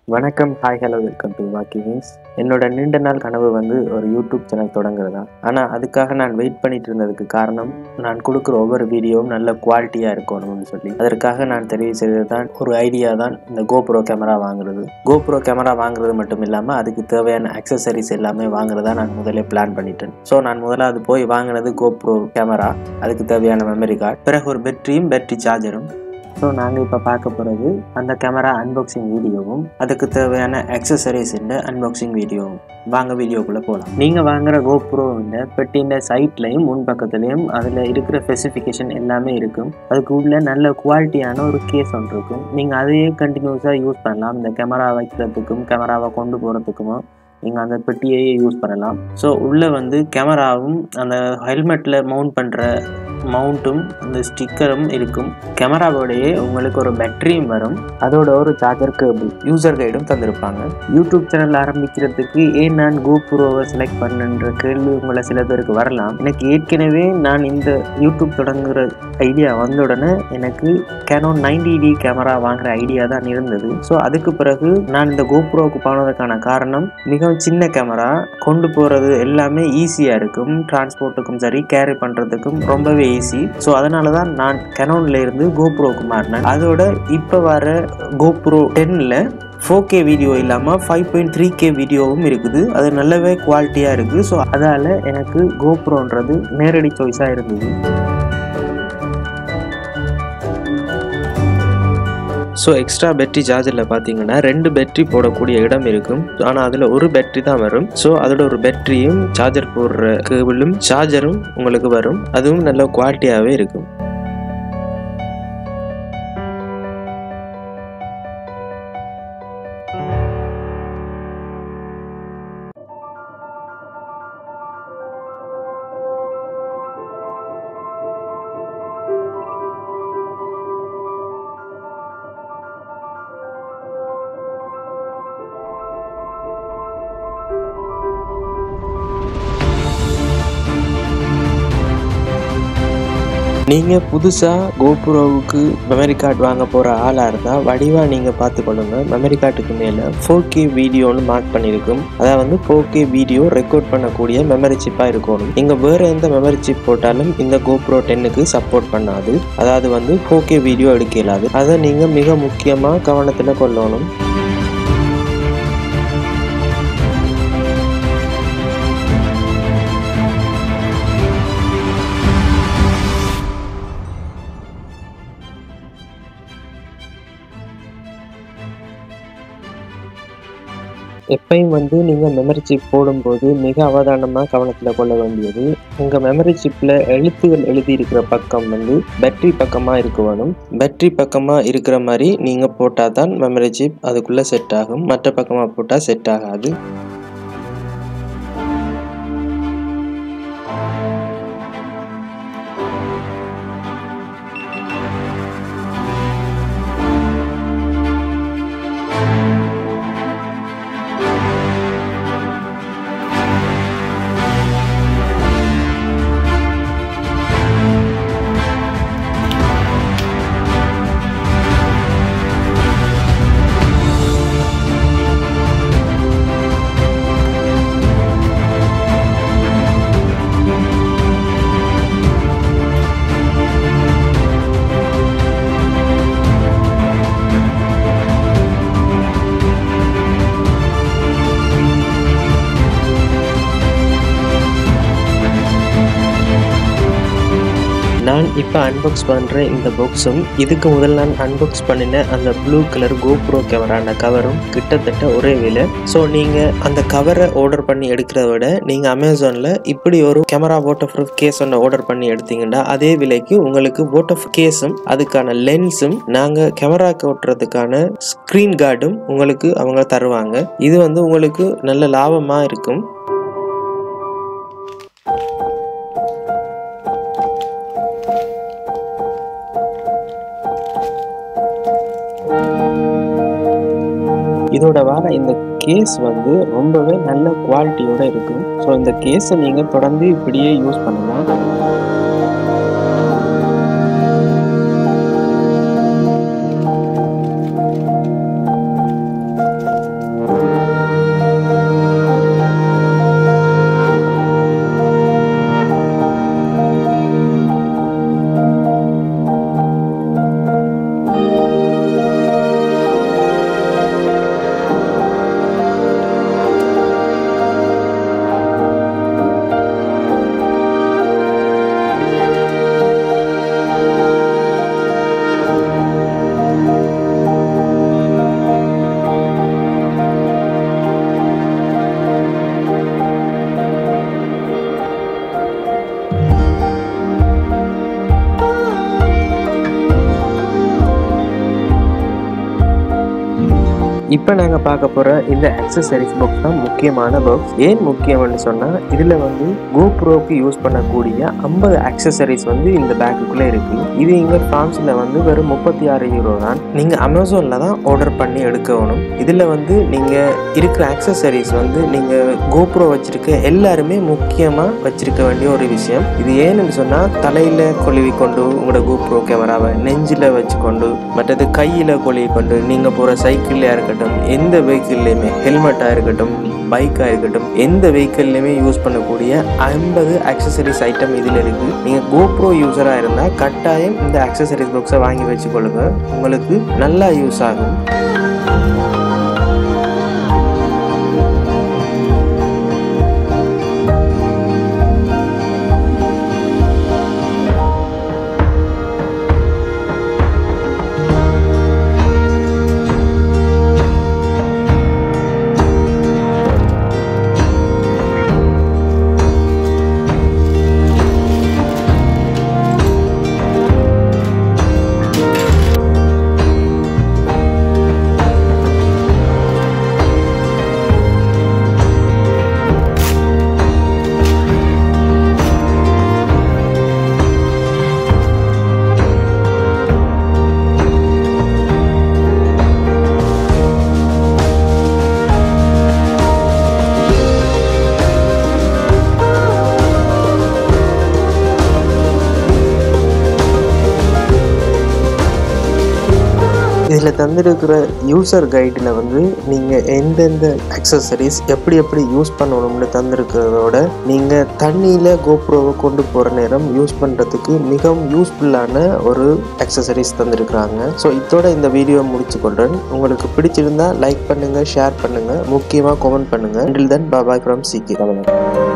வணக்கம் hi hello welcome to வாக்கி means என்னோட நீண்ட நாள் கனவு வந்து ஒரு யூடியூப் சேனல் தொடங்குறதா ஆனால் அதுக்காக நான் வெயிட் பண்ணிட்டு இருந்ததுக்கு காரணம் நான் கொடுக்குற ஒவ்வொரு வீடியோவும் நல்ல குவாலிட்டியாக இருக்கணும்னு சொல்லி அதற்காக நான் தெரிவு செய்தது தான் ஒரு ஐடியா தான் இந்த கோப்ரோ கேமரா வாங்குறது கோப்ரோ கேமரா வாங்குறது மட்டும் இல்லாமல் அதுக்கு தேவையான அக்சசரிஸ் எல்லாமே வாங்குறதா நான் முதல்ல பிளான் பண்ணிட்டேன் ஸோ நான் முதலாவது போய் வாங்கினது கோப்ரோ கேமரா அதுக்கு தேவையான மெமரி கார்டு பிறகு ஒரு பேட்டரியும் பேட்டரி சார்ஜரும் ஸோ நாங்கள் இப்போ பார்க்க போகிறது அந்த கேமரா அன்பாக்சிங் வீடியோவும் அதுக்கு தேவையான அக்சசரிஸின் அன்பாக்சிங் வீடியோவும் வாங்க வீடியோக்குள்ளே போகலாம் நீங்கள் வாங்குற கோப்ரோவின் பெட்டியின் சைட்லையும் முன் பக்கத்துலேயும் அதில் இருக்கிற ஸ்பெசிஃபிகேஷன் எல்லாமே இருக்கும் அதுக்கு உள்ள நல்ல குவாலிட்டியான ஒரு கேஸ் ஒன்று இருக்கும் நீங்கள் அதையே கண்டினியூஸாக யூஸ் பண்ணலாம் இந்த கேமரா வைக்கிறதுக்கும் கேமராவை கொண்டு போகிறதுக்குமோ நீங்கள் அந்த பெட்டியையே யூஸ் பண்ணலாம் ஸோ உள்ளே வந்து கேமராவும் அந்த ஹெல்மெட்டில் மவுண்ட் பண்ணுற மவுண்ட்டும் அந்த ஸ்டிக்கரும் இருக்கும் கேமராவோடையே உங்களுக்கு ஒரு பேட்டரியும் வரும் அதோட ஒரு சார்ஜர் கேபிள் யூசர் கைடும் தந்திருப்பாங்க யூடியூப் சேனல் ஆரம்பிக்கிறதுக்கு ஏன் நான் கோப்ரோவை செலக்ட் பண்ணுன்ற கேள்வி உங்களை சில பேருக்கு வரலாம் எனக்கு ஏற்கனவே நான் இந்த யூடியூப் தொடங்குற ஐடியா வந்த உடனே எனக்கு கேனோன் நைன்டி டி கேமரா வாங்குற ஐடியா தான் இருந்தது ஸோ அதுக்கு பிறகு நான் இந்த கோப்ரோவுக்கு போனதுக்கான காரணம் மிகவும் சின்ன கேமரா கொண்டு போகிறது எல்லாமே ஈஸியாக இருக்கும் டிரான்ஸ்போர்ட்டுக்கும் சரி கேரி பண்ணுறதுக்கும் ரொம்பவே ஈஸி ஸோ அதனால தான் நான் கெனோன்ல இருந்து கோப்ரோவுக்கு மாறினேன் அதோட இப்போ வர கோப்ரோ டென்னில் ஃபோர் கே வீடியோ இல்லாமல் ஃபைவ் பாயிண்ட் த்ரீ கே வீடியோவும் இருக்குது அது நல்லாவே குவாலிட்டியாக இருக்குது ஸோ அதால் எனக்கு கோப்ரோன்றது நேரடி சாய்ஸாக இருந்தது ஸோ எக்ஸ்ட்ரா பேட்டரி சார்ஜரில் பார்த்தீங்கன்னா ரெண்டு பேட்டரி போடக்கூடிய இடம் இருக்கும் ஆனால் அதில் ஒரு பேட்டரி தான் வரும் ஸோ அதோட ஒரு பேட்டரியும் சார்ஜர் போடுற கேபிளும் சார்ஜரும் உங்களுக்கு வரும் அதுவும் நல்ல குவாலிட்டியாகவே இருக்கும் நீங்கள் புதுசாக கோபுரோவுக்கு மெமரி கார்டு வாங்க போகிற ஆளாக இருந்தால் வடிவாக நீங்கள் பார்த்துக்கொள்ளுங்க மெமரி கார்டுக்கு மேலே ஃபோர் கே வீடியோன்னு மார்க் பண்ணியிருக்கும் அதாவது வந்து ஃபோர் கே வீடியோ ரெக்கார்ட் பண்ணக்கூடிய மெமரி சிப்பாக இருக்கணும் நீங்கள் வேறு எந்த மெமரி சிப் போட்டாலும் இந்த கோப்ரோ டென்னுக்கு சப்போர்ட் பண்ணாது அதாவது வந்து ஃபோர் கே வீடியோ எடுக்க இயலாது அதை நீங்கள் மிக முக்கியமாக கவனத்தில் கொள்ளணும் எப்பயும் வந்து நீங்கள் மெமரி சிப் போடும்போது மிக அவதானமாக கவனத்தில் கொள்ள வேண்டியது உங்கள் மெமரி சிப்பில் எழுத்துகள் எழுதி இருக்கிற பக்கம் வந்து பேட்டரி பக்கமாக இருக்க வேணும் பேட்டரி பக்கமாக இருக்கிற மாதிரி நீங்கள் போட்டால் தான் மெமரி சிப் அதுக்குள்ளே செட் ஆகும் மற்ற பக்கமாக போட்டால் செட் ஆகாது நான் இப்போ அன்பாக்ஸ் பண்ணுற இந்த பாக்ஸும் இதுக்கு முதல் நான் அன்பாக்ஸ் பண்ணின அந்த ப்ளூ கலர் கோப்ரோ கேமரான கவரும் கிட்டத்தட்ட ஒரே விலை ஸோ நீங்கள் அந்த கவரை ஆர்டர் பண்ணி எடுக்கிறத விட நீங்கள் அமேசானில் இப்படி ஒரு கேமரா வாட்டர் ப்ரூஃப் கேஸ் ஒன்று ஆர்டர் பண்ணி எடுத்தீங்கன்னா அதே விலைக்கு உங்களுக்கு வாட்டர் கேஸும் அதுக்கான லென்ஸும் நாங்கள் கேமராக்கு ஓட்டுறதுக்கான ஸ்க்ரீன் கார்டும் உங்களுக்கு அவங்க தருவாங்க இது வந்து உங்களுக்கு நல்ல லாபமாக இருக்கும் இதோட வர இந்த கேஸ் வந்து ரொம்பவே நல்ல குவாலிட்டியோட இருக்கும் ஸோ இந்த கேஸை நீங்கள் தொடர்ந்து இப்படியே யூஸ் பண்ணலாம் இப்போ நாங்கள் பார்க்க போகிற இந்த அக்சசரிஸ் பாக்ஸ் தான் முக்கியமான பாக்ஸ் ஏன் முக்கியம்னு சொன்னால் இதில் வந்து கோப்ரோக்கு யூஸ் பண்ணக்கூடிய ஐம்பது அக்சசரிஸ் வந்து இந்த பேக்குக்குள்ளே இருக்குது இது இங்கே ஃப்ரான்ஸில் வந்து வெறும் முப்பத்தி ஆறு யூரோ தான் நீங்கள் அமேசானில் தான் ஆர்டர் பண்ணி எடுக்கணும் இதில் வந்து நீங்கள் இருக்கிற அக்சசரிஸ் வந்து நீங்கள் கோப்ரோ வச்சிருக்க எல்லாருமே முக்கியமாக வச்சிருக்க வேண்டிய ஒரு விஷயம் இது ஏன்னு சொன்னால் தலையில் கொழுவி கொண்டு உங்களோட கோப்ரோ கேமராவை நெஞ்சில் வச்சுக்கொண்டு மற்றது கையில் கொழுவி கொண்டு நீங்கள் போகிற சைக்கிள்லையாக இருக்கட்டும் எந்த வெஹிக்கிள்லையுமே ஹெல்மெட்டாக இருக்கட்டும் பைக்காக இருக்கட்டும் எந்த வெஹிக்கிள்லையுமே யூஸ் பண்ணக்கூடிய ஐம்பது அக்சசரிஸ் ஐட்டம் இதில் இருக்குது நீங்கள் கோப்ரோ யூஸராக இருந்தால் கட்டாயம் இந்த அக்சசரிஸ் பாக்ஸை வாங்கி வச்சுக்கொள்ளுங்க உங்களுக்கு நல்லா யூஸ் ஆகும் இதில் தந்திருக்கிற யூசர் கைடில் வந்து நீங்கள் எந்தெந்த அக்சசரிஸ் எப்படி எப்படி யூஸ் பண்ணணும்னு தந்திருக்கிறதோட நீங்கள் தண்ணியில் கோப்ரோவை கொண்டு போகிற நேரம் யூஸ் பண்ணுறதுக்கு மிகவும் யூஸ்ஃபுல்லான ஒரு அக்சசரிஸ் தந்திருக்கிறாங்க ஸோ இதோட இந்த வீடியோ முடிச்சு கொள்றேன் உங்களுக்கு பிடிச்சிருந்தா லைக் பண்ணுங்கள் ஷேர் பண்ணுங்கள் முக்கியமாக கமெண்ட் பண்ணுங்கள் அண்டில் தென் பாபாய் ஃப்ரம் சிக்கி கவலை